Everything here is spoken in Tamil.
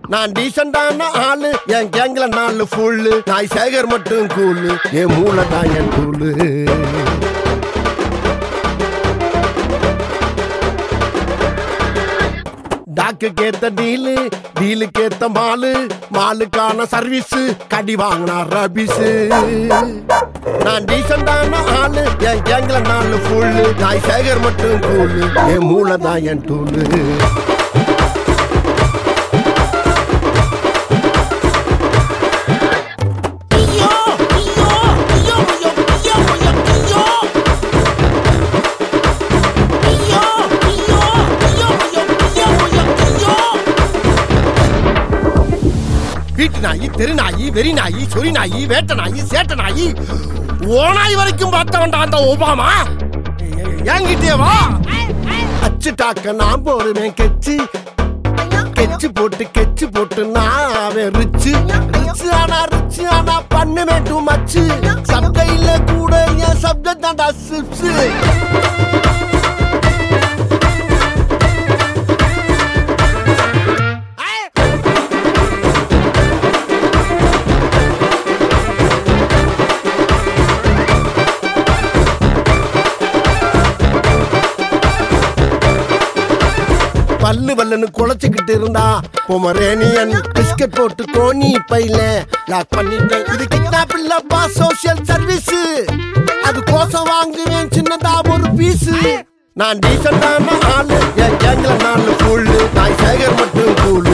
நான் டீசெண்டான ஆளு என் கேங்ல நாலு ஃபுல்லு நாய் சேகர் மட்டும் கூலு என் மூளை தான் என் டூலு டாக்குக்கு ஏத்த டீலு டீலுக்கு ஏத்த மாலு மாலுக்கான சர்வீஸ் கடி வாங்கினா ரபிஸ் நான் டீசெண்டான ஆளு என் கேங்ல நாலு ஃபுல்லு நாய் சேகர் மட்டும் கூலு என் மூளை தான் என் டூலு ஐயோ ஐயோ ஐயோ ஐயோ ஐயோ ஐயோ ஐயோ ஐயோ ஐயோ ஐயோ ஐயோ ஐயோ ஐயோ வீட்டு நாயி தெரு நாயி வெறி நாயி சொறி நாயி வேட்ட நாயி சேட்ட நாயி ஓனாய் வரைக்கும் பார்த்தவன்டா அந்த ஒபாமா என்கிட்டே வா அச்சு டாக்க நான் போடுவேன் கெச்சு கெச்சு போட்டு கெச்சு போட்டு நான் அவன் ரிச்சு ரிச்சு ஆனா ரிச்சு ஆனா பண்ணுவேன் டூ மச்சு சப்டையில கூட என் சப்ஜெக்ட் தான்டா சிப்ஸ் பல்லு வல்லுன்னு குலைச்சுக்கிட்டு இருந்தா பொமரேனியன் பிஸ்கட் போட்டு கோணி பையில லாக் பண்ணிட்டேன் இது கிட்னாப் இல்லப்பா சோசியல் சர்வீஸ் அது கோசம் வாங்குவேன் சின்னதா ஒரு பீஸ் நான் டீசெண்டான ஆளு என் கேங்ல நாலு ஃபுல்லு நான் சேகர் மட்டும் கூலு